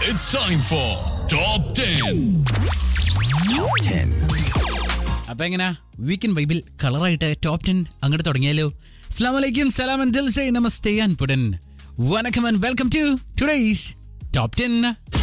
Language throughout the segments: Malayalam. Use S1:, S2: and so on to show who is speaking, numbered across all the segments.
S1: It's time for Top 10.
S2: അപ്പൊ എങ്ങനാ വീക്കെൻഡ് വൈബിൽ കളറായിട്ട് ടോപ്പ് ടെൻ അങ്ങോട്ട് തുടങ്ങിയാലോ അസ്സാം വലൈക്കും സലാം ആൻഡ് ദിൽസേ നമസ്തേ ആൻഡ് പുടൻ വണക്കം and welcome to today's top ten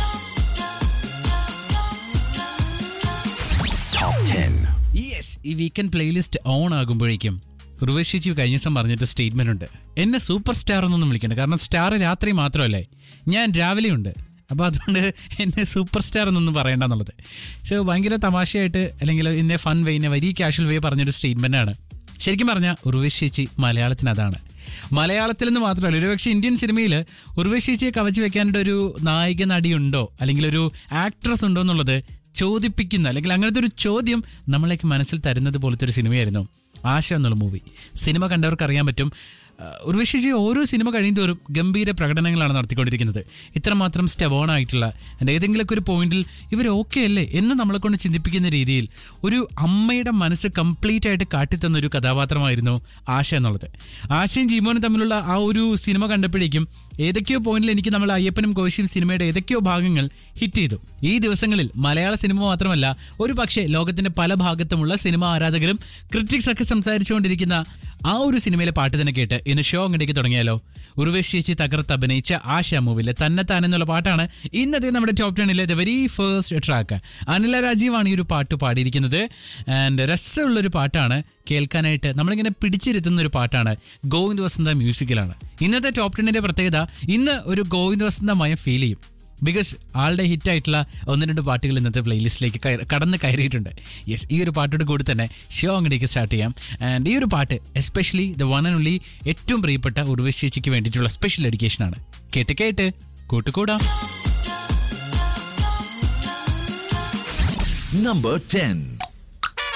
S2: yes ഈ വീക്കെൻഡ് പ്ലേലിസ്റ്റ് ഓൺ ആകുമ്പോഴേക്കും ഉർവശിച്ചി കഴിഞ്ഞ ദിവസം പറഞ്ഞിട്ട് സ്റ്റേറ്റ്മെന്റ് ഉണ്ട് എന്നെ സൂപ്പർ സ്റ്റാർ എന്നൊന്നും വിളിക്കണ്ട കാരണം സ്റ്റാർ രാത്രി മാത്രമല്ലേ ഞാൻ രാവിലെ ഉണ്ട് അപ്പോൾ അതുകൊണ്ട് എന്നെ സൂപ്പർ സ്റ്റാർ എന്നൊന്നും പറയണ്ട എന്നുള്ളത് സോ ഭയങ്കര തമാശയായിട്ട് അല്ലെങ്കിൽ ഇന്നെ ഫൺ വേ ഇന്നെ വെരി കാഷ്വൽ വേ പറഞ്ഞൊരു സ്റ്റേറ്റ്മെന്റ് ആണ് ശരിക്കും പറഞ്ഞാൽ ഉർവശിച്ചി മലയാളത്തിന് അതാണ് മലയാളത്തിൽ നിന്ന് മാത്രമല്ല ഒരുപക്ഷെ ഇന്ത്യൻ സിനിമയിൽ ഉർവശിച്ചിയെ കവച്ച് വെക്കാനായിട്ട് ഒരു നായിക നടിയുണ്ടോ അല്ലെങ്കിൽ ഒരു ആക്ട്രസ് ഉണ്ടോ എന്നുള്ളത് ചോദിപ്പിക്കുന്ന അല്ലെങ്കിൽ അങ്ങനത്തെ ഒരു ചോദ്യം നമ്മളേക്ക് മനസ്സിൽ തരുന്നത് പോലത്തെ ഒരു സിനിമയായിരുന്നു ആശ എന്നുള്ള മൂവി സിനിമ കണ്ടവർക്ക് അറിയാൻ പറ്റും ഉർവശിജി ഓരോ സിനിമ കഴിയുന്തോറും ഗംഭീര പ്രകടനങ്ങളാണ് നടത്തിക്കൊണ്ടിരിക്കുന്നത് ഇത്രമാത്രം സ്റ്റെബോൺ ആയിട്ടുള്ള and ഏതെങ്കിലുമൊക്കെ ഒരു പോയിന്റിൽ ഇവർ ഓക്കെ അല്ലേ എന്ന് നമ്മളെ കൊണ്ട് ചിന്തിപ്പിക്കുന്ന രീതിയിൽ ഒരു അമ്മയുടെ മനസ്സ് കംപ്ലീറ്റ് ആയിട്ട് കാട്ടിത്തന്ന ഒരു കഥാപാത്രമായിരുന്നു ആശ എന്നുള്ളത് ആശയും ജീമോനും തമ്മിലുള്ള ആ ഒരു സിനിമ കണ്ടപ്പോഴേക്കും ഏതൊക്കെയോ പോയിന്റിൽ എനിക്ക് നമ്മൾ അയ്യപ്പനും കോശിയും സിനിമയുടെ ഏതൊക്കെയോ ഭാഗങ്ങൾ ഹിറ്റ് ചെയ്തു ഈ ദിവസങ്ങളിൽ മലയാള സിനിമ മാത്രമല്ല ഒരു പക്ഷേ ലോകത്തിന്റെ പല ഭാഗത്തുമുള്ള സിനിമ ആരാധകരും ക്രിറ്റിക്സ് ഒക്കെ സംസാരിച്ചുകൊണ്ടിരിക്കുന്ന ആ ഒരു സിനിമയിലെ പാട്ട് തന്നെ കേട്ട് ഇന്ന് ഷോ അങ്ങോട്ടേക്ക് തുടങ്ങിയാലോ ഉർവശേച്ചി തകർത്ത് അഭിനയിച്ച ആശ മൂവിലെ തന്നെത്താൻ എന്നുള്ള പാട്ടാണ് ഇന്നത്തെ നമ്മുടെ ടോപ്പ് ടെണിലെ the very first track Anila രാജീവാണ് ഈ ഒരു പാട്ട് പാടിയിരിക്കുന്നത് ആൻഡ് രസമുള്ളൊരു പാട്ടാണ് കേൾക്കാനായിട്ട് നമ്മളിങ്ങനെ പിടിച്ചിരുത്തുന്ന ഒരു പാട്ടാണ് ഗോവിന്ദ് വസന്ത മ്യൂസിക്കിലാണ് ഇന്നത്തെ ടോപ്പ് ടെന്നിന്റെ പ്രത്യേകത ഇന്ന് ഒരു ഗോവിന്ദ് വസന്തമയം ഫീൽ ചെയ്യും ബിക്കോസ് ആളുടെ ഹിറ്റ് ആയിട്ടുള്ള ഒന്ന് രണ്ട് പാട്ടുകൾ ഇന്നത്തെ പ്ലേലിസ്റ്റിലേക്ക് കയറി- കടന്ന് കയറിയിട്ടുണ്ട് യെസ് ഈ ഒരു പാട്ടോട് കൂടി തന്നെ ഷോ അങ്ങോട്ടേക്ക് സ്റ്റാർട്ട് ചെയ്യാം ആൻഡ് ഈ ഒരു പാട്ട് especially the one and only ഏറ്റവും പ്രിയപ്പെട്ട ഉർവശേച്ചിക്ക് വേണ്ടിയിട്ടുള്ള സ്പെഷ്യൽ എഡ്യൂക്കേഷൻ ആണ് കേട്ട് കേട്ട് കൂട്ടുകൂടാം
S3: Number 10.